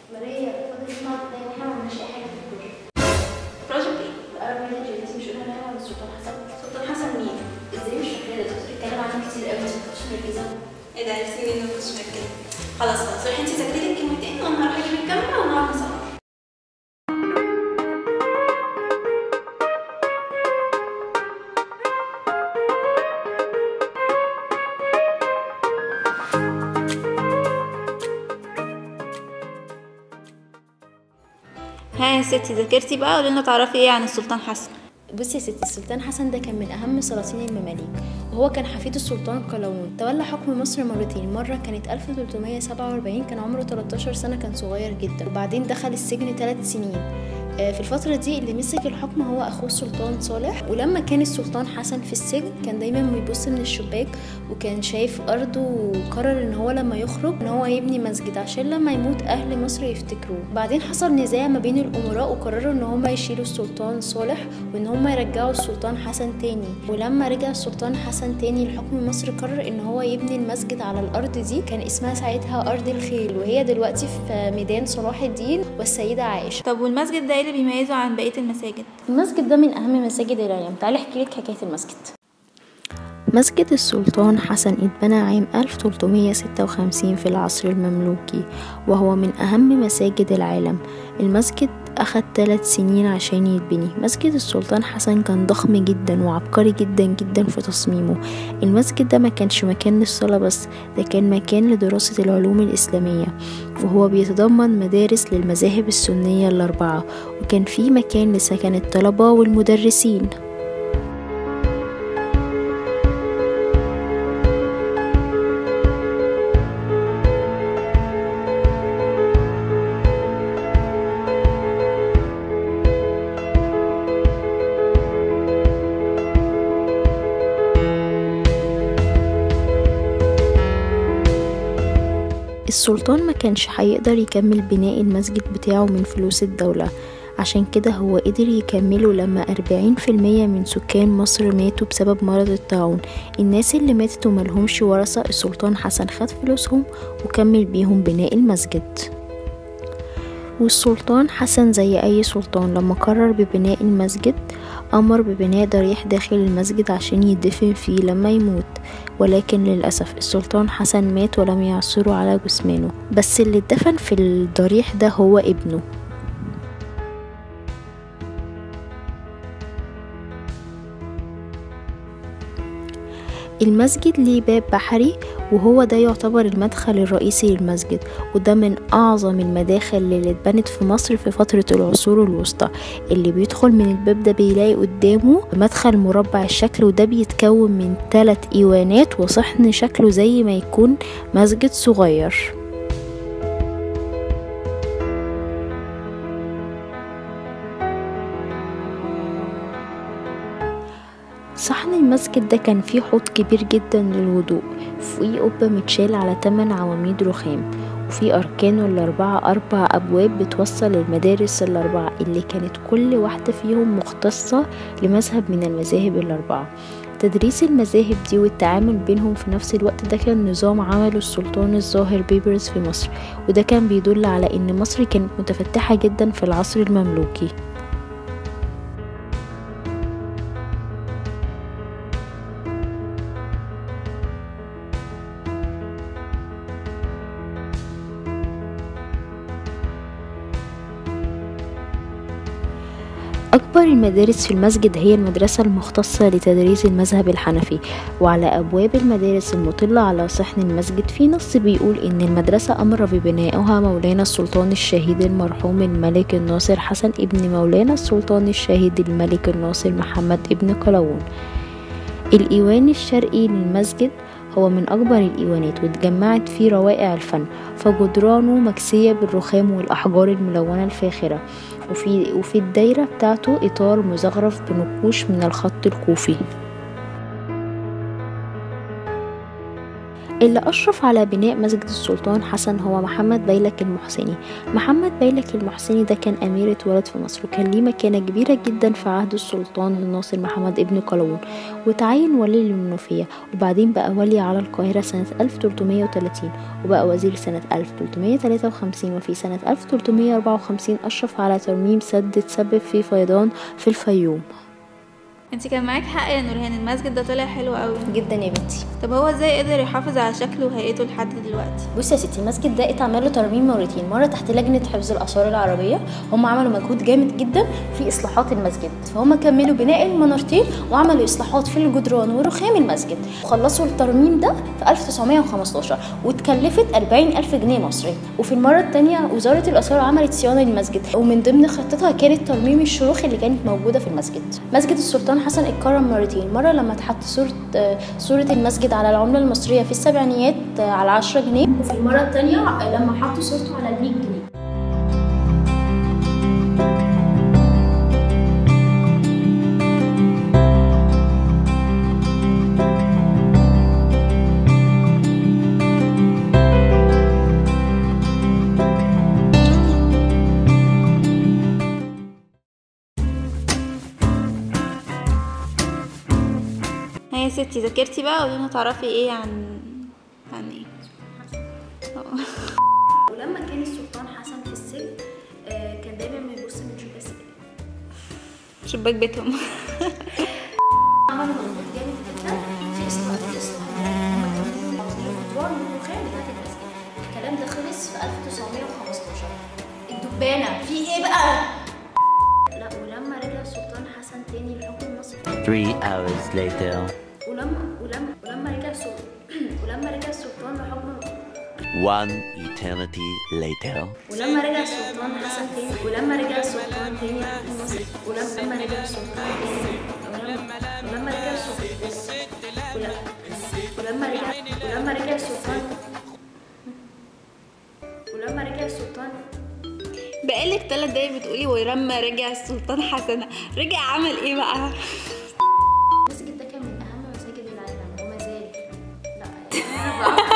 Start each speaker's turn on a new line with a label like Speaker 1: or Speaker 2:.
Speaker 1: ماريا فاضل اسمها تلاقي احنا ما عملناش اي حاجه في البروجكت
Speaker 2: بروجكت ايه؟
Speaker 1: الارب مانجر انت مش قلنا نعمل السلطان حسن
Speaker 2: سلطان حسن مين؟
Speaker 1: ازاي مش فاكره ده الدكتور اتكلم عنه كتير قوي انت كنتش مركزه
Speaker 2: ايه ده عرفتي منين ما كنتش مركزة خلاص خلاص روحي انتي ذاكري لك كلمتين وانا هروح اجيب الكاميرا ونقعد نصور ها يا ستي ذاكرتي بقى قولي لنا تعرفي ايه عن السلطان حسن
Speaker 1: بصي يا ستي السلطان حسن ده كان من أهم سلاطين المماليك وهو كان حفيد السلطان قلاوون تولى حكم مصر مرتين مرة كانت 1347 كان عمره 13 سنة كان صغير جدا وبعدين دخل السجن 3 سنين آه، في الفترة دي اللي مسك الحكم هو أخوه السلطان صالح ولما كان السلطان حسن في السجن كان دايما بيبص من الشباك وكان شايف أرضه وقرر إن هو لما يخرج إن هو يبني مسجد عشان لما يموت أهل مصر يفتكروه بعدين حصل نزاع ما بين الأمراء وقرروا إن هما يشيلوا السلطان صالح وإن هما يرجعوا السلطان حسن تاني ولما رجع السلطان حسن تاني لحكم مصر قرر إن هو يبني المسجد على الأرض دي كان اسمها ساعتها أرض الخيل وهي دلوقتي في ميدان صلاح الدين والسيدة عائشة
Speaker 2: طب والمسجد ده ايه اللي بيميزه عن بقية المساجد؟
Speaker 1: المسجد ده من أهم مساجد العالم تعالي أحكي لك حكاية المسجد مسجد السلطان حسن اتبنى عام 1356 في العصر المملوكي وهو من أهم مساجد العالم المسجد أخد ثلاث سنين عشان يتبني مسجد السلطان حسن كان ضخم جدا وعبقري جدا جدا في تصميمه المسجد ده ما كانش مكان للصلاة بس ده كان مكان لدراسة العلوم الإسلامية وهو بيتضمن مدارس للمذاهب السنية الأربعة وكان فيه مكان لسكن الطلبة والمدرسين السلطان ما كانش هيقدر يكمل بناء المسجد بتاعه من فلوس الدولة عشان كده هو قدر يكمله لما 40% من سكان مصر ماتوا بسبب مرض الطاعون الناس اللي ماتت وملهمش ورثة السلطان حسن خد فلوسهم وكمل بيهم بناء المسجد والسلطان حسن زي أي سلطان لما قرر ببناء المسجد أمر ببناء ضريح داخل المسجد عشان يدفن فيه لما يموت ولكن للأسف السلطان حسن مات ولم يعثروا على جثمانه بس اللي اتدفن في الضريح ده هو ابنه المسجد ليه باب بحري وهو ده يعتبر المدخل الرئيسي للمسجد وده من أعظم المداخل اللي اتبنت في مصر في فترة العصور الوسطى اللي بيدخل من الباب ده بيلاقي قدامه مدخل مربع الشكل وده بيتكون من ثلاث إيوانات وصحن شكله زي ما يكون مسجد صغير صحن المسجد ده كان فيه حوض كبير جدا للوضوء فوقيه قبة متشال على تمن عواميد رخام وفي أركانه الأربعة أربع أبواب بتوصل للمدارس الأربعة اللي كانت كل واحدة فيهم مختصة لمذهب من المذاهب الأربعة تدريس المذاهب دي والتعامل بينهم في نفس الوقت ده كان نظام عمله السلطان الظاهر بيبرز في مصر وده كان بيدل على إن مصر كانت متفتحة جدا في العصر المملوكي أكبر المدارس في المسجد هي المدرسة المختصة لتدريس المذهب الحنفي وعلى أبواب المدارس المطلة على صحن المسجد في نص بيقول إن المدرسة أمر ببنائها مولانا السلطان الشهيد المرحوم الملك الناصر حسن ابن مولانا السلطان الشهيد الملك الناصر محمد ابن قلاوون الإيوان الشرقي للمسجد هو من أكبر الإيوانات واتجمعت فيه روائع الفن فجدرانه مكسية بالرخام والأحجار الملونة الفاخرة وفي, وفي الدايرة بتاعته إطار مزخرف بنقوش من الخط الكوفي اللي أشرف على بناء مسجد السلطان حسن هو محمد بيلك المحسني محمد بيلك المحسني ده كان أمير اتولد في مصر وكان ليه مكانة كبيرة جدا في عهد السلطان الناصر محمد ابن قلاوون وتعين ولي للمنوفية وبعدين بقى ولي على القاهرة سنة 1330 وبقى وزير سنة 1353 وفي سنة 1354 أشرف على ترميم سد تسبب في فيضان في الفيوم
Speaker 2: انت كان معاك حق يا نورهان المسجد ده طلع حلو قوي
Speaker 1: جدا يا بنتي
Speaker 2: طب هو ازاي قدر يحافظ على شكله وهيئته لحد دلوقتي
Speaker 1: بصي يا ستي المسجد ده اتعمل له ترميم مرتين مره تحت لجنه حفظ الاثار العربيه هم عملوا مجهود جامد جدا في اصلاحات المسجد فهم كملوا بناء المنارتين وعملوا اصلاحات في الجدران ورخام المسجد وخلصوا الترميم ده في 1915 واتكلفت 40 ألف جنيه مصري وفي المرة التانية وزارة الآثار عملت صيانة للمسجد ومن ضمن خطتها كانت ترميم الشروخ اللي كانت موجودة في المسجد مسجد السلطان حسن اتكرم مرتين مرة لما اتحط صورة آه، صورة المسجد على العملة المصرية في السبعينيات آه، على 10 جنيه وفي المرة التانية آه، لما حطوا صورته على ال 100 جنيه
Speaker 2: ها يا ستي ذاكرتي بقى قولي لنا تعرفي ايه عن عن ايه اه.
Speaker 1: ولما كان السلطان حسن في السجن آه، كان دايما بيبص من شباك السجن
Speaker 2: شباك بيتهم
Speaker 1: عملوا مجهود جامد جدا في اصلاح الاصلاحات هم كانوا معظمين الادوار والرخام بتاعت المسجد الكلام ده خلص في 1915 الدبانه في ايه بقى؟ لا ولما رجع السلطان حسن تاني لحكم مصر
Speaker 3: Three hours later.
Speaker 1: ولما ولما ولما رجع السلطان ولما رجع السلطان لحكم
Speaker 3: One eternity later.
Speaker 1: ولما رجع السلطان حسن تاني ولما رجع السلطان تاني لحكم مصر ولما رجع السلطان تاني ولما ولما رجع السلطان ولا- ولما رجع ولما رجع السلطان ولما رجع السلطان
Speaker 2: بقالك ثلاث دقايق بتقولي ولما رجع السلطان حسن رجع عمل ايه بقى
Speaker 1: المسجد ده كان من اهم مساجد العالم وما زال لا يعني أنا بعرف